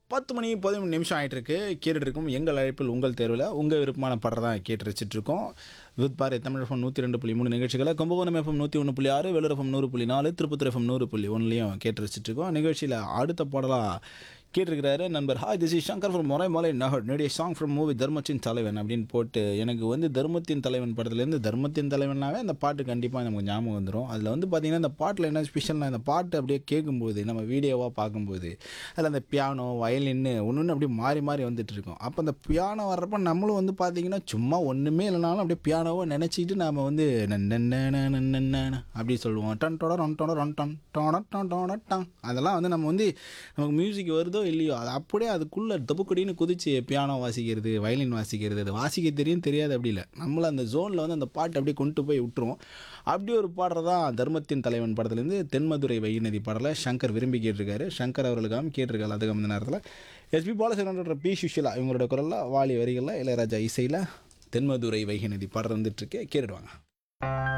பத்து மணி பதிமூணு நிமிஷம் ஆயிட்டு இருக்கு கேட்டுட்டு இருக்கும் எங்கள் அழைப்பில் உங்கள் தேர்வில் உங்கள் விருப்பமான பாடல் தான் கேட்டு ரசிச்சிட்டு இருக்கோம் வித் பாரு தமிழ் எஃப்எம் நூற்றி ரெண்டு புள்ளி மூணு நிகழ்ச்சிகளை கும்பகோணம் எஃப்எம் நூற்றி ஒன்று புள்ளி ஆறு வேலூர் எஃப்எம் நூறு புள்ளி நாலு திருப்பத்தூர் எஃப்எம் நூறு புள்ளி ஒன்றுலையும் கேட்டு ரசிச்சிட்டு இருக்கோம் நிகழ்ச்சியில் அடுத்த பாடலாக கேட்டிருக்கிறாரு நண்பர் hi this is Shankar from Maraimalai Nagar நேடிய song from movie Dharmathin Thalaivan அப்படின்னு போட்டு எனக்கு வந்து தர்மத்தின் தலைவன் படத்துலேருந்து தர்மத்தின் தலைவனாவே அந்த பாட்டு கண்டிப்பாக நமக்கு ஞாபகம் வந்துடும் அதில் வந்து பார்த்திங்கன்னா இந்த பாட்டில் என்ன ஸ்பெஷல்னா இந்த பாட்டு அப்படியே கேட்கும்போது நம்ம வீடியோவாக பார்க்கும்போது அதில் அந்த பியானோ வயலின்னு ஒன்று ஒன்று அப்படியே மாறி மாறி வந்துட்டு இருக்கும் அப்போ அந்த பியானோ வர்றப்ப நம்மளும் வந்து பார்த்திங்கன்னா சும்மா ஒன்றுமே இல்லைனாலும் அப்படியே பியானோவை நினச்சிட்டு நாம் வந்து நன்னன்னன்னன்னன்னன்ன அப்படி சொல்லுவோம் டன் டொட ரொன் டொட ரொன் டன் டொட டொன் டொட டன் அதெல்லாம் வந்து நம்ம வந்து நமக்கு மியூசிக் வருதோ இல்லையோ அது அப்படியே அதுக்குள்ளே தப்புக்கடின்னு குதிச்சு பியானோ வாசிக்கிறது வயலின் வாசிக்கிறது அது வாசிக்க தெரியும் தெரியாது அப்படி இல்லை நம்மளை அந்த ஜோனில் வந்து அந்த பாட்டு அப்படியே கொண்டு போய் விட்டுரும் அப்படி ஒரு பாடுறது தான் தர்மத்தின் தலைவன் படத்துலேருந்து தென்மதுரை வைநதி பாடலை சங்கர் விரும்பி கேட்டிருக்காரு சங்கர் அவர்களுக்காக கேட்டிருக்காரு அதுக்கு அந்த நேரத்தில் எஸ்பி பாலசேகரன்ற பி சுஷிலா இவங்களோட குரலில் வாலி வரிகளில் இளையராஜா இசையில் தென்மதுரை வைகை நதி பாடல் வந்துட்டுருக்கு கேட்டுடுவாங்க